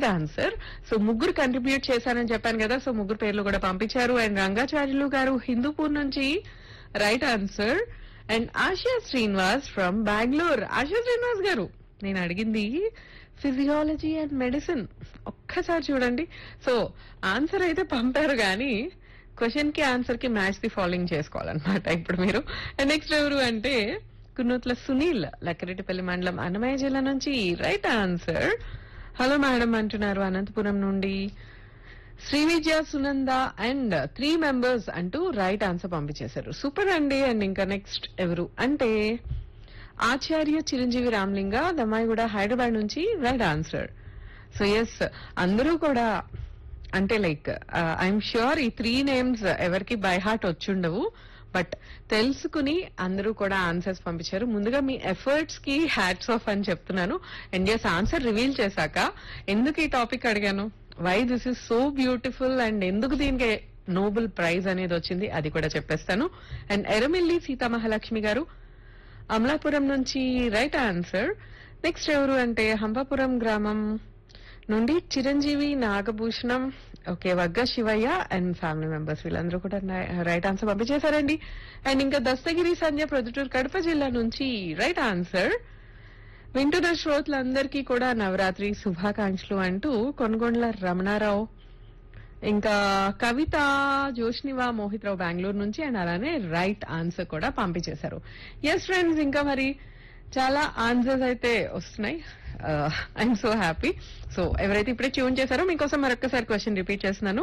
answer so ముగ్గురు contribute చేశారని చెప్పాను కదా సో ముగ్గురు పేర్లు కూడా పంపించారు అండ్ రంగాచార్యులు గారు హిందూపూర్ నుంచి right answer and Asha Srinivas from Bengaluru Asha Srinivas garu నేను అడిగింది ఫిజియాలజీ అండ్ మెడిసిన్ ఒక్కసారి చూడండి సో ఆన్సర్ అయితే పంపారు కానీ క్వశ్చన్ కి ఆన్సర్ కి మ్యాచ్ ది ఫాలోయింగ్ చేసుకోవాలన్నమాట ఇప్పుడు మీరు నెక్స్ట్ ఎవరు అంటే కున్నూట్ల సునీల్ లక్కరెడ్డిపల్లి మండలం అన్నమయ్య జిల్లా నుంచి రైట్ ఆన్సర్ హలో మేడం అంటున్నారు అనంతపురం నుండి Shri Vidya Sunanda and three members అంటూ రైట్ ఆన్సర్ పంపించేశారు సూపర్ అండి అండ్ ఇంకా నెక్స్ట్ ఎవరు అంటే ఆచార్య చిరంజీవి రామ్లింగ దమ్మాయిగూడ హైదరాబాద్ నుంచి రైట్ ఆన్సర్ సో ఎస్ అందరూ కూడా అంటే లైక్ ఐఎమ్ ష్యూర్ ఈ త్రీ నేమ్స్ ఎవరికి బై హార్ట్ వచ్చుండవు బట్ తెలుసుకుని అందరూ కూడా ఆన్సర్స్ పంపించారు ముందుగా మీ ఎఫర్ట్స్ కి హ్యాట్స్ ఆఫ్ అని చెప్తున్నాను అండ్ ఎస్ ఆన్సర్ రివీల్ చేశాక ఎందుకు ఈ టాపిక్ అడిగాను why this is so beautiful and ఎందుకు దీనికి నోబెల్ ప్రైజ్ అనేది వచ్చింది అది కూడా చెప్పేస్తాను అండ్ ఎరమిల్లి సీతామహాలక్ష్మి గారు అమలాపురం నుంచి రైట్ ఆన్సర్ నెక్స్ట్ ఎవరు అంటే హంపాపురం గ్రామం నుండి Chiranjeevi Nagabhushanam okay Vagga Sivayya and family members వీళ్ళందరూ కూడా రైట్ ఆన్సర్ పంపించేశారండి అండ్ ఇంకా దస్తగిరి సంధ్య ప్రొద్దుటూరు కడప జిల్లా నుంచి రైట్ ఆన్సర్ వింటున్న శ్రోతలందరికీ కూడా నవరాత్రి శుభాకాంక్షలు అంటూ కొనగొండ్ల రమణారావు ఇంకా కవిత జోష్నివా మోహిత్ రావు బెంగళూరు నుంచి అండ్ అలానే రైట్ ఆన్సర్ కూడా పంపించేశారు ఎస్ ఫ్రెండ్స్ ఇంకా మరి చాలా ఆన్సర్స్ అయితే వస్తున్నాయి ఐఎమ్ సో హ్యాపీ సో ఎవరైతే ఇప్పుడే ట్యూన్ చేశారో మీకోసం మరొకసారి క్వశ్చన్ రిపీట్ చేస్తున్నాను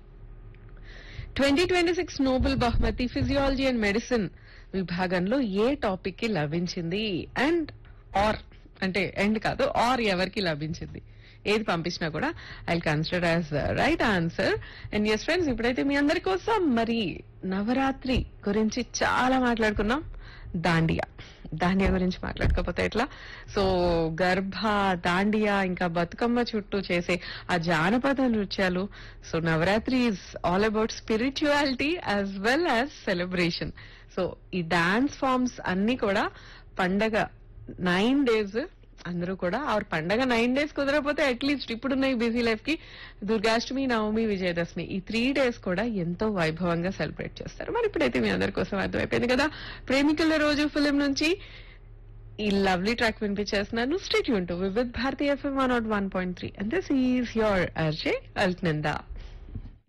ట్వంటీ ట్వంటీ సిక్స్ నోబెల్ బహుమతి ఫిజియాలజీ అండ్ మెడిసిన్ విభాగంలో ఏ టాపిక్ కి లభించింది అండ్ ఆర్ అంటే ఎండ్ కాదు ఆర్ ఎవరికి లభించింది ఏది పంపించినా కూడా I consider as right answer and yes friends ఇప్పుడైతే మీ అందరి కోసం మరి నవరాత్రి గురించి చాలా మాట్లాడుకున్నాం దాండియా దాండియా గురించి మాట్లాడకపోతే ఎట్లా సో గర్భ దాండియా ఇంకా బతుకమ్మ చుట్టూ చేసే ఆ జానపద నృత్యాలు so Navratri is all about spirituality as well as celebration so ఈ డాన్స్ ఫార్మ్స్ అన్ని కూడా పండగ నైన్ డేస్ అందరూ కూడా ఆ పండగ నైన్ డేస్ కుదరకపోతే అట్లీస్ట్ ఇప్పుడున్న ఈ బిజీ లైఫ్ కి దుర్గాష్టమి నవమి విజయదశమి ఈ త్రీ డేస్ కూడా ఎంతో వైభవంగా సెలబ్రేట్ చేస్తారు మరి ఇప్పుడైతే మీ అందరి కోసం అర్థమైపోయింది కదా ప్రేమికుల రోజు ఫిలిం నుంచి ఈ లవ్లీ ట్రాక్ వినిపించేస్తున్నాను stay tune to with Bharatiya FM one not one point three and this is your RJ అల్ట్నందా